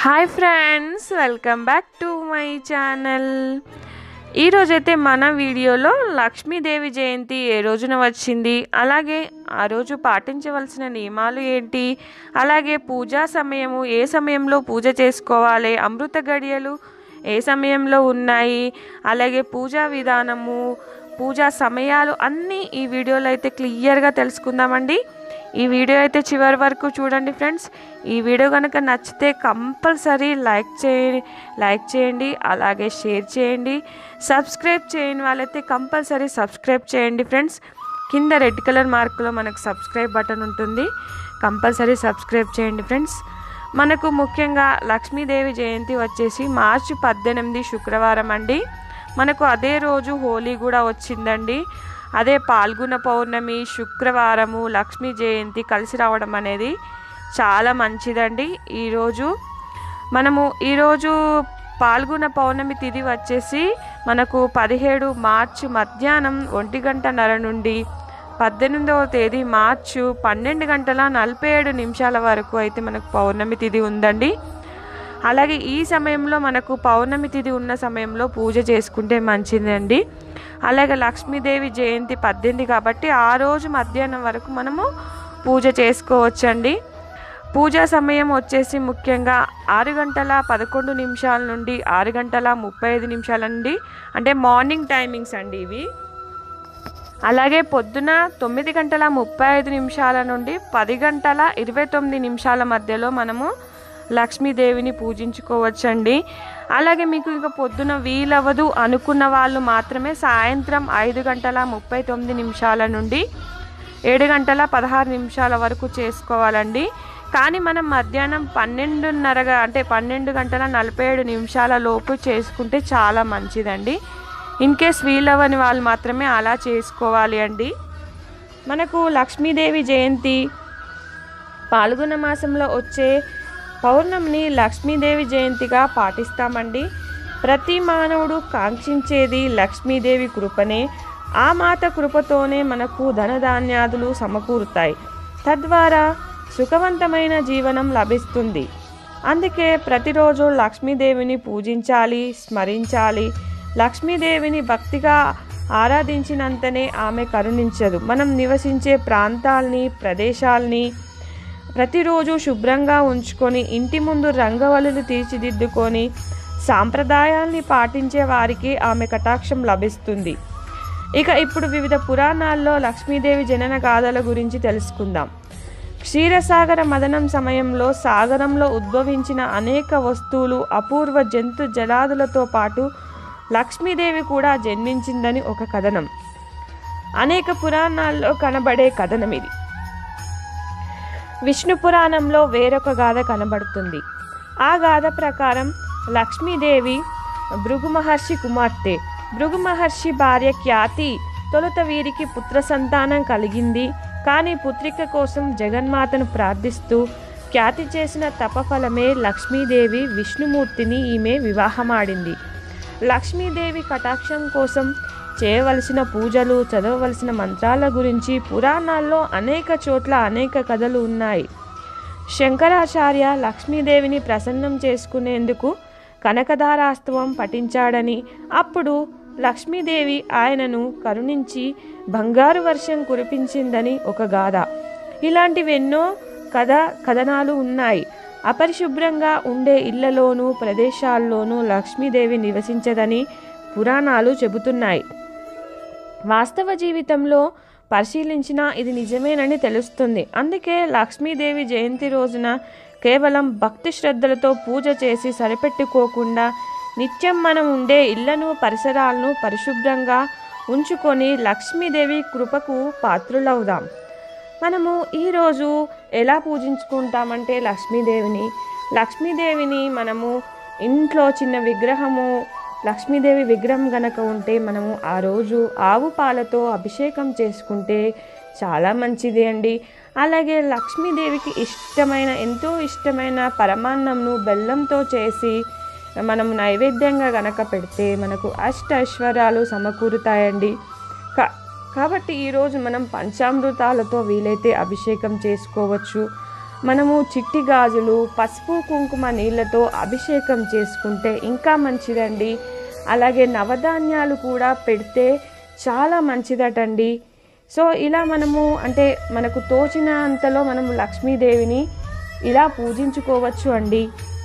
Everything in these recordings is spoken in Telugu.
hi friends welcome back to my channel ఈరోజైతే మన వీడియోలో లక్ష్మీదేవి జయంతి ఏ రోజున వచ్చింది అలాగే ఆ రోజు పాటించవలసిన నియమాలు ఏంటి అలాగే పూజా సమయము ఏ సమయంలో పూజ చేసుకోవాలి అమృత గడియలు ఏ సమయంలో ఉన్నాయి అలాగే పూజా విధానము పూజా సమయాలు అన్నీ ఈ వీడియోలో అయితే క్లియర్గా తెలుసుకుందామండి ఈ వీడియో అయితే చివరి వరకు చూడండి ఫ్రెండ్స్ ఈ వీడియో కనుక నచ్చితే కంపల్సరీ లైక్ చేయ లైక్ చేయండి అలాగే షేర్ చేయండి సబ్స్క్రైబ్ చేయని వాళ్ళైతే కంపల్సరీ సబ్స్క్రైబ్ చేయండి ఫ్రెండ్స్ కింద రెడ్ కలర్ మార్కులో మనకు సబ్స్క్రైబ్ బటన్ ఉంటుంది కంపల్సరీ సబ్స్క్రైబ్ చేయండి ఫ్రెండ్స్ మనకు ముఖ్యంగా లక్ష్మీదేవి జయంతి వచ్చేసి మార్చి పద్దెనిమిది శుక్రవారం అండి మనకు అదే రోజు హోలీ కూడా వచ్చిందండి అదే పాల్గొన పౌర్ణమి శుక్రవారము లక్ష్మీ జయంతి కలిసి రావడం అనేది చాలా మంచిదండి ఈరోజు మనము ఈరోజు పాల్గొన పౌర్ణమి తిథి వచ్చేసి మనకు పదిహేడు మార్చి మధ్యాహ్నం ఒంటి గంటన్నర నుండి పద్దెనిమిదవ తేదీ మార్చు పన్నెండు గంటల నలభై ఏడు నిమిషాల వరకు అయితే మనకు పౌర్ణమి తిథి ఉందండి అలాగే ఈ సమయంలో మనకు పౌర్ణమి తిథి ఉన్న సమయంలో పూజ చేసుకుంటే మంచిదండి అలాగే లక్ష్మీదేవి జయంతి పద్దెనిమిది కాబట్టి ఆ రోజు మధ్యాహ్నం వరకు మనము పూజ చేసుకోవచ్చండి పూజా సమయం వచ్చేసి ముఖ్యంగా ఆరు గంటల పదకొండు నిమిషాల నుండి ఆరు గంటల ముప్పై ఐదు నిమిషాల నుండి అంటే మార్నింగ్ టైమింగ్స్ అండి ఇవి అలాగే పొద్దున తొమ్మిది గంటల ముప్పై ఐదు నిమిషాల నుండి పది గంటల ఇరవై తొమ్మిది నిమిషాల మధ్యలో మనము లక్ష్మీదేవిని పూజించుకోవచ్చండి అలాగే మీకు ఇక పొద్దున వీలవ్వదు అనుకున్న వాళ్ళు మాత్రమే సాయంత్రం ఐదు గంటల ముప్పై తొమ్మిది నిమిషాల నుండి ఏడు గంటల పదహారు నిమిషాల వరకు చేసుకోవాలండి కానీ మనం మధ్యాహ్నం పన్నెండున్నరగా అంటే పన్నెండు గంటల నలభై ఏడు నిమిషాల లోపు చేసుకుంటే చాలా మంచిదండి ఇన్ కేస్ వీలవ్వని వాళ్ళు మాత్రమే అలా చేసుకోవాలి అండి మనకు లక్ష్మీదేవి జయంతి పాల్గొన మాసంలో వచ్చే పౌర్ణమిని లక్ష్మీదేవి జయంతిగా పాటిస్తామండి ప్రతి మానవుడు కాంక్షించేది లక్ష్మీదేవి కృపనే ఆ మాత కృపతోనే మనకు ధనధాన్యాదులు సమకూరుతాయి తద్వారా సుఖవంతమైన జీవనం లభిస్తుంది అందుకే ప్రతిరోజు లక్ష్మీదేవిని పూజించాలి స్మరించాలి లక్ష్మీదేవిని భక్తిగా ఆరాధించినంతనే ఆమె కరుణించదు మనం నివసించే ప్రాంతాల్ని ప్రదేశాల్ని ప్రతిరోజు శుభ్రంగా ఉంచుకొని ఇంటి ముందు రంగవల్లులు తీర్చిదిద్దుకొని సాంప్రదాయాల్ని పాటించే వారికి ఆమె కటాక్షం లభిస్తుంది ఇక ఇప్పుడు వివిధ పురాణాల్లో లక్ష్మీదేవి జనన గాథల గురించి తెలుసుకుందాం క్షీరసాగర మదనం సమయంలో సాగరంలో ఉద్భవించిన అనేక వస్తువులు అపూర్వ జంతు జలాదులతో పాటు లక్ష్మీదేవి కూడా జన్మించిందని ఒక కథనం అనేక పురాణాల్లో కనబడే కథనం ఇది విష్ణు పురాణంలో వేరొక గాథ కనబడుతుంది ఆ గాథ ప్రకారం లక్ష్మీదేవి భృగు మహర్షి కుమార్తె భృగు మహర్షి భార్య ఖ్యాతి తొలుత వీరికి పుత్ర సంతానం కలిగింది కానీ పుత్రిక కోసం జగన్మాతను ప్రార్థిస్తూ ఖ్యాతి చేసిన తపఫలమే లక్ష్మీదేవి విష్ణుమూర్తిని ఈమె వివాహమాడింది లక్ష్మీదేవి కటాక్షం కోసం చేయవలసిన పూజలు చదవవలసిన మంత్రాల గురించి పురాణాల్లో అనేక చోట్ల అనేక కథలు ఉన్నాయి శంకరాచార్య లక్ష్మీదేవిని ప్రసన్నం చేసుకునేందుకు కనకదారాస్తవం పఠించాడని అప్పుడు లక్ష్మీదేవి ఆయనను కరుణించి బంగారు వర్షం కురిపించిందని ఒక గాథ ఇలాంటివెన్నో కథ కథనాలు ఉన్నాయి అపరిశుభ్రంగా ఉండే ఇళ్లలోనూ ప్రదేశాల్లోనూ లక్ష్మీదేవి నివసించదని పురాణాలు చెబుతున్నాయి వాస్తవ జీవితంలో పరిశీలించినా ఇది నిజమేనని తెలుస్తుంది అందుకే లక్ష్మీదేవి జయంతి రోజున కేవలం భక్తి శ్రద్ధలతో పూజ చేసి సరిపెట్టుకోకుండా నిత్యం మనం ఉండే ఇళ్లను పరిసరాలను పరిశుభ్రంగా ఉంచుకొని లక్ష్మీదేవి కృపకు పాత్రులవుదాం మనము ఈరోజు ఎలా పూజించుకుంటామంటే లక్ష్మీదేవిని లక్ష్మీదేవిని మనము ఇంట్లో చిన్న విగ్రహము లక్ష్మీదేవి విగ్రహం గనక ఉంటే మనము ఆ రోజు ఆవు పాలతో అభిషేకం చేసుకుంటే చాలా మంచిది అండి అలాగే లక్ష్మీదేవికి ఇష్టమైన ఎంతో ఇష్టమైన పరమాన్నంను బెల్లంతో చేసి మనం నైవేద్యంగా గనక పెడితే మనకు అష్ట ఐశ్వర్యాలు సమకూరుతాయండి కా కాబట్టి ఈరోజు మనం పంచామృతాలతో వీలైతే అభిషేకం చేసుకోవచ్చు మనము చిట్టి గాజులు పసుపు కుంకుమ నీళ్ళతో అభిషేకం చేసుకుంటే ఇంకా మంచిదండి అలాగే నవధాన్యాలు కూడా పెడితే చాలా మంచిదటండి సో ఇలా మనము అంటే మనకు తోచిన అంతలో మనము లక్ష్మీదేవిని ఇలా పూజించుకోవచ్చు అండి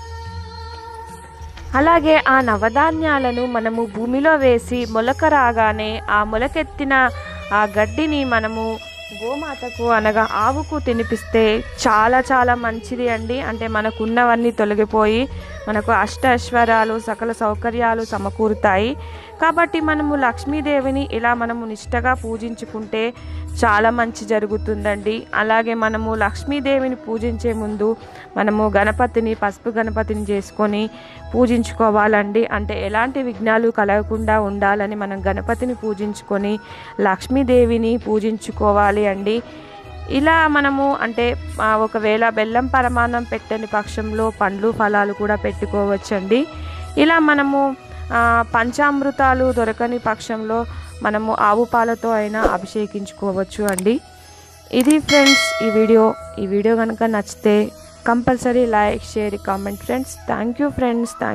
అలాగే ఆ నవధాన్యాలను మనము భూమిలో వేసి మొలక రాగానే ఆ మొలకెత్తిన ఆ గడ్డిని మనము గోమాతకు అనగా ఆవుకు తినిపిస్తే చాలా చాలా మంచిది అండి అంటే మనకున్నవన్నీ తొలగిపోయి మనకు అష్టైశ్వర్యాలు సకల సౌకర్యాలు సమకూరుతాయి కాబట్టి మనము లక్ష్మీదేవిని ఇలా మనము నిష్టగా పూజించుకుంటే చాలా మంచి జరుగుతుందండి అలాగే మనము లక్ష్మీదేవిని పూజించే ముందు మనము గణపతిని పసుపు గణపతిని చేసుకొని పూజించుకోవాలండి అంటే ఎలాంటి విఘ్నాలు కలగకుండా ఉండాలని మనం గణపతిని పూజించుకొని లక్ష్మీదేవిని పూజించుకోవాలి అండి ఇలా మనము అంటే ఆ, ఒకవేళ బెల్లం పరమాన్నం పెట్టని పక్షంలో పండ్లు ఫలాలు కూడా పెట్టుకోవచ్చండి ఇలా మనము ఆ, పంచామృతాలు దొరకని పక్షంలో మనము ఆవు పాలతో అయినా అభిషేకించుకోవచ్చు అండి ఇది ఫ్రెండ్స్ ఈ వీడియో ఈ వీడియో కనుక నచ్చితే compulsory like share comment friends thank you friends thank